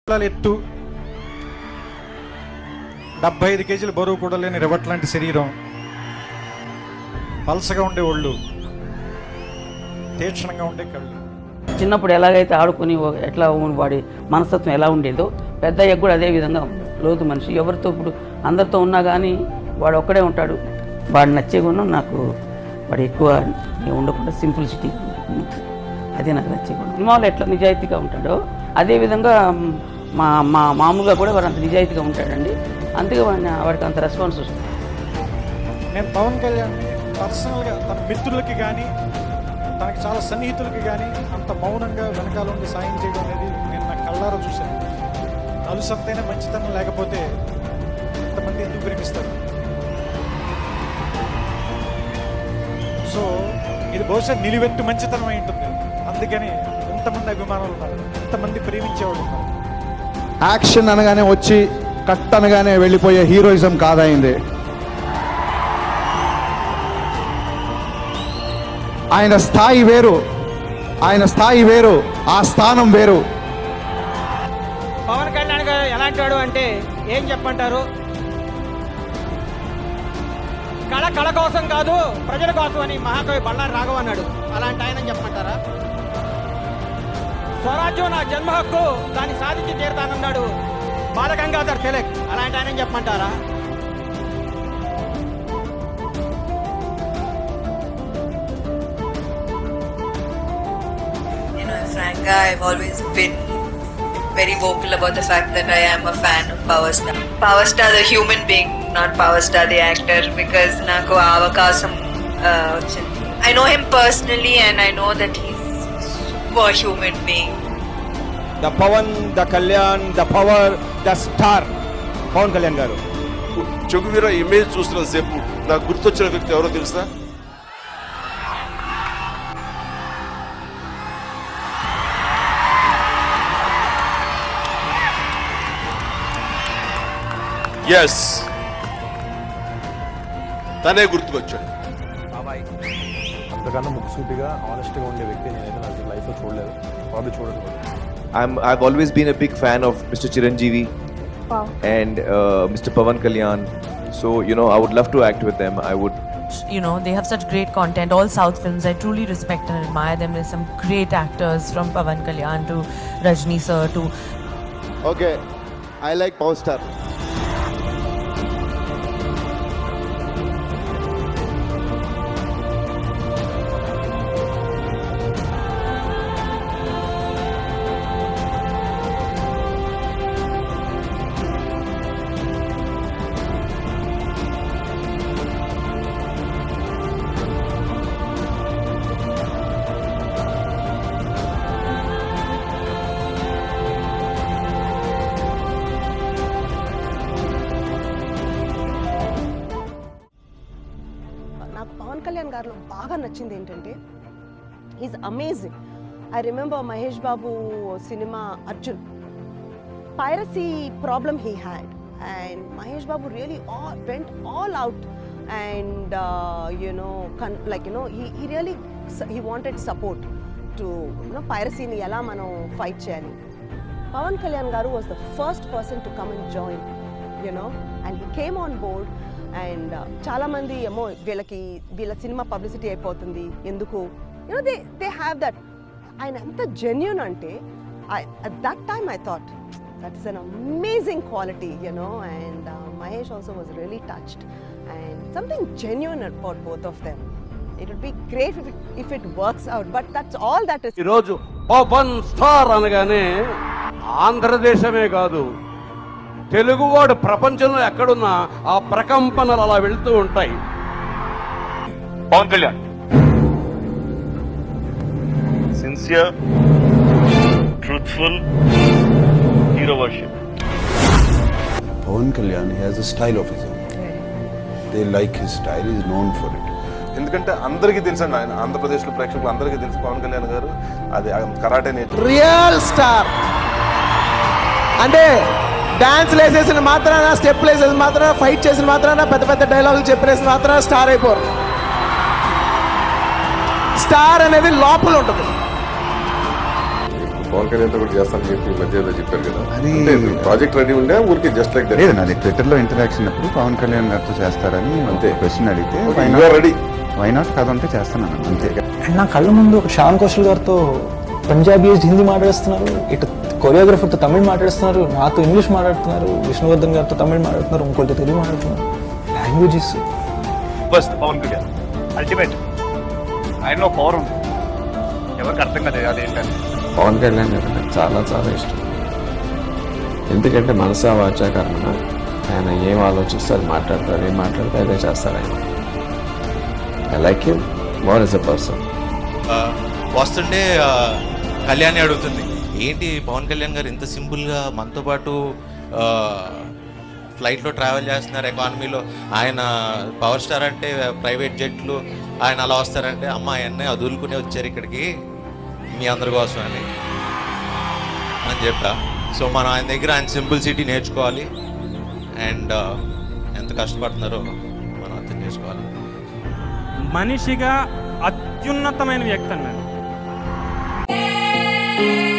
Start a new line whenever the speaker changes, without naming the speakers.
కిలోల ఎత్తు డెబ్బై ఐదు కేజీల బరువు కూడా లేని రివట్ లాంటి శరీరం పలసగా ఉండే ఒళ్ళు తీక్షణంగా ఉండే కళ్ళు
చిన్నప్పుడు ఎలాగైతే ఆడుకుని ఓ- ఎట్లా ఉ- వాడి మనస్తత్వం ఎలా ఉండేదో పెద్ద అయ్యకు కూడా అదే విధంగా ఉంది లోతు మనిషి ఎవరితో ఇప్పుడు అందరితో ఉన్నా కానీ వాడు ఒక్కడే ఉంటాడు వాడు నచ్చే గుణం నాకు వాడు ఎక్కువ ఉండకుండా సింపుల్సిటీ అదే నాకు నచ్చే గుణం సినిమాలో ఎట్లా నిజాయితీగా ఉంటాడో అదే విధంగా మ్, మా మా మామూలుగా కూడా వాడు అంత నిజాయితీగా ఉంటాడండి అందుకే వాడిని వాడికి అంత రెస్పాన్స్ వస్తుంది
నేను పవన్ కళ్యాణ్ పర్సనల్గా తన మిత్రులకి కానీ తనకి చాలా సన్నిహితులకి కానీ అంత మౌనంగా వెనకాల ఉండి సాయం చేయడం అనేది నేను నా కళ్ళారా చూశాను నలుసంతైన మంచితనం లేకపోతే ఇంతమంది ఎందుకు ప్రేమిస్తారు సో ఇది బహుశా నిలువెత్తు మంచితనం అయి ఉంటుంది అందుకని ఇంతమంది అభిమానులు ఉన్నారు ఇంతమంది ప్రేమించేవాళ్ళు ఉన్నారు
యాక్షన్ అనగానే వచ్చి కట్ అనగానే వెళ్ళిపోయే హీరోయిజం కాదైంది ఆయన స్థాయి వేరు ఆయన స్థాయి వేరు ఆ స్థానం వేరు
పవన్ కళ్యాణ్ గారు ఎలాంటి వాడు అంటే ఏం చెప్పంటారు కళ కళ కోసం కాదు ప్రజల కోసం అని మహాకవి బళ్ళారి రాఘవ అన్నాడు అలాంటి ఆయన చెప్పమంటారా స్వరాజ్యం నా జన్మ హక్కు దాన్ని సాధించి తీరుతానన్నాడు బాలగంగాధర్ తిలక్ అలాంటి ఆయన చెప్పమంటారా
You know, Franca, I've always been very vocal about the fact that I am a fan of Power Star. Power Star, the human being, not Power Star, the actor, because నాకు ఆ అవకాశం uh, వచ్చింది I know him personally and I know that he's super human being.
The Pawan the Kalyan the power the star Pawan Kalyan garu
Che Guevara image చూస్తున్న సేపు నాకు గుర్తొచ్చిన వ్యక్తి ఎవరో తెలుసా ఎస్ తనే గుర్తుకొచ్చాడు
అంతకన్నా ముక్కుసూటిగా ఆనెస్ట్గా ఉండే వ్యక్తి నేనైతే నాకు లైఫ్లో చూడలేదు ప్రాబ్లీ చూడదు కూడా
I'm I've always been a big fan of Mr. Chiranjeevi and uh, Mr. Pavan Kalyan. So you know, I would love to act with them. I would
you know they have such great content all south films i truly respect and admire them there's some great actors from pavan kalyan to rajni sir to
okay I like power star
నాకు పవన్ కళ్యాణ్ గారిలో బాగా నచ్చింది ఏంటంటే is amazing I remember Mahesh Babu cinema Arjun piracy problem he had and Mahesh Babu really all went all out and you know can like you know he he really he wanted support to you know పైరసీని ఎలా మనం fight చేయాలి Pawan Kalyan garu was the first person to come and join you know and he came on board and చాలామంది ఏమో వీళ్ళకి వీళ్ళ cinema publicity అయిపోతుంది ఎందుకు you know they they have that ఆయన ఎంత జెన్యున్ అంటే at that time I thought that is an amazing quality you know and Mahesh also was really touched and something genuine about both of them it would be great if it works out but that's all that is
ఈరోజు Pawan star అనగానే ఆంధ్రదేశమే కాదు తెలుగువాడు ప్రపంచంలో ఎక్కడున్నా ఆ ప్రకంపనలు అలా వెళ్తూ ఉంటాయి
Pawan Kalyan sincere truthful hero worship
Pawan Kalyan he has a style of his they like his style is known for it
ఎందుకంటే అందరికీ తెలుసండి ఆయన ఆంధ్రప్రదేశ్లో ప్రేక్షకులు అందరికీ తెలుసు పవన్ కళ్యాణ్ గారు అది కరాటే నేర్చు
రియల్ స్టార్ అంటే డాన్స్ వేసేసిన మాత్రాన స్టెప్ వేసేసిన మాత్రాన ఫైట్ చేసిన మాత్రాన పెద్ద పెద్ద డైలాగులు చెప్పేసిన మాత్రాన స్టార్ అయిపోరు స్టార్ అనేది లోపల ఉంటుంది
పవన్ కళ్యాణ్ తో కూడా చేస్తాను చెప్పి ఈ మధ్య ఏదో చెప్పారు కదా
అది-
అంటే ప్రాజెక్ట్ రెడీ ఉండే ఊరికి జస్ట్ లైక్
లేదు నాది ట్విట్టర్లో ఇంటరాక్షన్ అప్పుడు పవన్ కళ్యాణ్ గారితో చేస్తారని అంతే క్వశ్చన్ అడిగితే
Okay, you are ready.
Why not కథ ఉంటే చేస్తాను అంతే
అండ్ నా కళ్ళ ముందు ఒక శ్యామ్ కౌశల్ గారితో పంజాబీ హిందీ మాట్లాడుతున్నారు ఇటు కొరియోగ్రఫర్తో తమిళ్ మాట్లాడుతున్నారు నాతో ఇంగ్లీష్ మాట్లాడుతున్నారు విష్ణువర్ధన్ గారితో తమిళ్ మాట్లాడుతున్నారు ఇంకోటి తెలుగు మాట్లాడుతున్నారు languages
first Pawan Kalyan ultimate ఆయనలో పవర్ ఉంది ఎవరికి అర్థం కాదు అదేంటని
పవన్ కళ్యాణ్ గారు నాకు చాలా చాలా ఇష్టం ఎందుకంటే మనసా వాచా కర్మన ఆయన ఏం ఆలోచిస్తే అది మాట్లాడతారు ఏం మాట్లాడితే అదే చేస్తారు ఆయన I like him more as a person
ఆ, వస్తుండే ఆ, కళ్యాణి అడుగుతుంది ఏంటి పవన్ కళ్యాణ్ గారు ఇంత సింపుల్గా మనతో పాటు ఆ, ఫ్లైట్లో ట్రావెల్ చేస్తున్నారు ఎకానమీలో ఆయన పవర్ స్టార్ అంటే ప్రైవేట్ జెట్లు ఆయన అలా వస్తారంటే అమ్మ ఆయన్నే వదులుకునే వచ్చారు ఇక్కడికి మీ అందరి కోసం అని అని చెప్పా సో మనం ఆయన దగ్గర ఆయన సింపుల్ సిటీ నేర్చుకోవాలి అండ్ ఎంత కష్టపడుతున్నారో మనం అర్థం చేసుకోవాలి
మనిషిగా అత్యున్నతమైన వ్యక్తి అన్నాడు